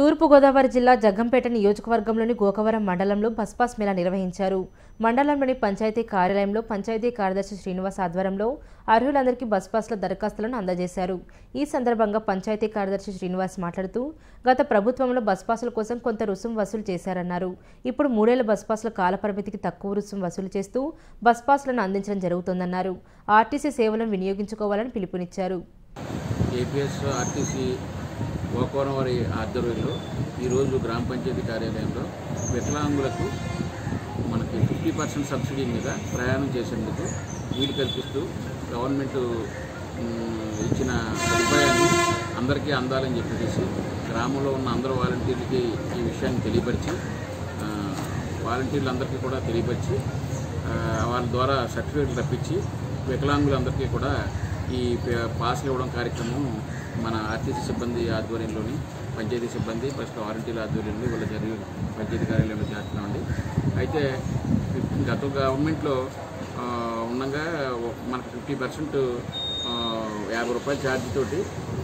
తూర్పుగోదావరి జిల్లా జగ్గంపేట నియోజకవర్గంలోని గోకవరం మండలంలో బస్ పాస్ మేళా నిర్వహించారు మండలంలోని పంచాయతీ కార్యాలయంలో పంచాయతీ కార్యదర్శి శ్రీనివాస్ ఆధ్వర్యంలో అర్హులందరికీ బస్ పాస్ల దరఖాస్తులను అందజేశారు ఈ సందర్భంగా పంచాయతీ కార్యదర్శి శ్రీనివాస్ మాట్లాడుతూ గత ప్రభుత్వంలో బస్ పాసుల కోసం కొంత రుసుం వసూలు చేశారన్నారు ఇప్పుడు మూడేళ్ల బస్ పాసుల కాలపరిమితికి తక్కువ రుసుం వసూలు చేస్తూ బస్ పాస్లను అందించడం జరుగుతోందన్నారు ఆర్టీసీ సేవలను వినియోగించుకోవాలని పిలుపునిచ్చారు ఏపీఎస్ ఆర్టీసీ గోకవరం వారి ఆధ్వర్యంలో ఈరోజు గ్రామ పంచాయతీ కార్యాలయంలో వికలాంగులకు మనకి ఫిఫ్టీ పర్సెంట్ సబ్సిడీ మీద ప్రయాణం చేసేందుకు వీలు కల్పిస్తూ గవర్నమెంట్ మ్, ఇచ్చిన సదుపాయాన్ని అందరికీ అందాలని చెప్పేసి గ్రామంలో ఉన్న అందరు వాలంటీర్లకి ఈ విషయాన్ని తెలియపరిచి ఆ, వాలంటీర్లందరికీ కూడా తెలియపరిచి ఆ, వాళ్ళ ద్వారా సర్టిఫికేట్లు రప్పించి వికలాంగులందరికీ కూడా ఈ ప- పాస్లు ఇవ్వడం కార్యక్రమం మన ఆర్టీసీ సిబ్బంది ఆధ్వర్యంలోని పంచాయతీ సిబ్బంది ఫస్ట్ వారంటీల ఆధ్వర్యంలో వీళ్ళ జరిగి పంచాయతీ కార్యాలయంలో చేస్తున్నామండి అయితే ఫిఫ్- గత గవర్నమెంట్లో ఆ, ఉండగా మనకు ఫిఫ్టీ పర్సెంట్ యాభై రూపాయల ఛార్జ్ తోటి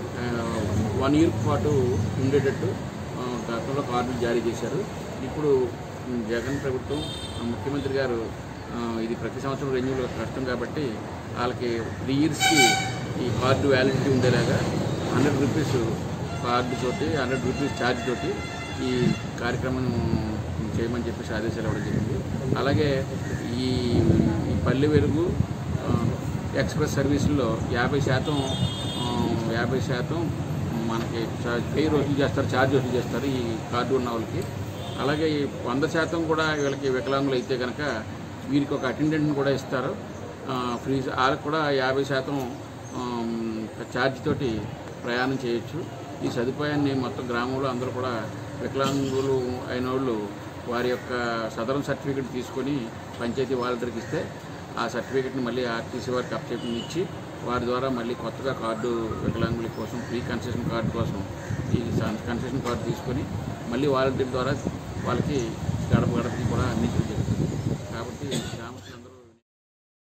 వన్ ఇయర్ పాటు ఉండేటట్టు ఆ, గతంలో కార్డులు జారీ చేశారు ఇప్పుడు ఉమ్, జగన్ ప్రభుత్వం ఆ, ముఖ్యమంత్రి గారు ఆ, ఇది ప్రతి సంవత్సరం రెన్యూల్ కష్టం కాబట్టి వాళ్ళకి త్రీ ఇయర్స్కి ఈ కార్డు వ్యాలిడిటీ ఉండేలాగా హండ్రెడ్ రూపీస్ కార్డు తోటి హండ్రెడ్ రూపీస్ ఛార్జ్ తోటి ఈ కార్యక్రమం చేయమని చెప్పేసి ఆదేశాలు ఇవ్వడం జరిగింది అలాగే ఈ ఈ పల్లె వెలుగు ఆ, ఎక్స్ప్రెస్ సర్వీసుల్లో యాభై శాతం ఆ, యాభై శాతం మనకి చా- వెయ్యి వసూలు చేస్తారు ఛార్జ్ వసూలు చేస్తారు ఈ కార్డు ఉన్న వాళ్ళకి అలాగే ఈ వంద శాతం కూడా వీళ్ళకి వికలాంగులు అయితే కనుక వీరికి ఒక అటెండెంట్ని కూడా ఇస్తారు ఆ, ఫ్రీ వాళ్ళకి కూడా యాభై శాతం ఆమ్, ఛార్జ్ తోటి ప్రయాణం చేయొచ్చు ఈ సదుపాయాన్ని మొత్తం గ్రామంలో అందరూ కూడా వికలాంగులు అయిన వాళ్ళు వారి యొక్క సదరం సర్టిఫికెట్ తీసుకొని పంచాయతీ వాలంటీర్కి ఇస్తే ఆ సర్టిఫికెట్ని మళ్ళీ ఆర్టీసీ వారికి అప్చేపం ఇచ్చి వారి ద్వారా మళ్ళీ కొత్తగా కార్డు వికలాంగుల కోసం ఫ్రీ కన్సెషన్ కార్డు కోసం ఈ కన్సెషన్ కార్డు తీసుకొని మళ్ళీ వాలంటీర్ ద్వారా వాళ్ళకి గడప గడపకి కూడా అందించడం జరుగుతుంది కాబట్టి గ్రామస్తులందరూ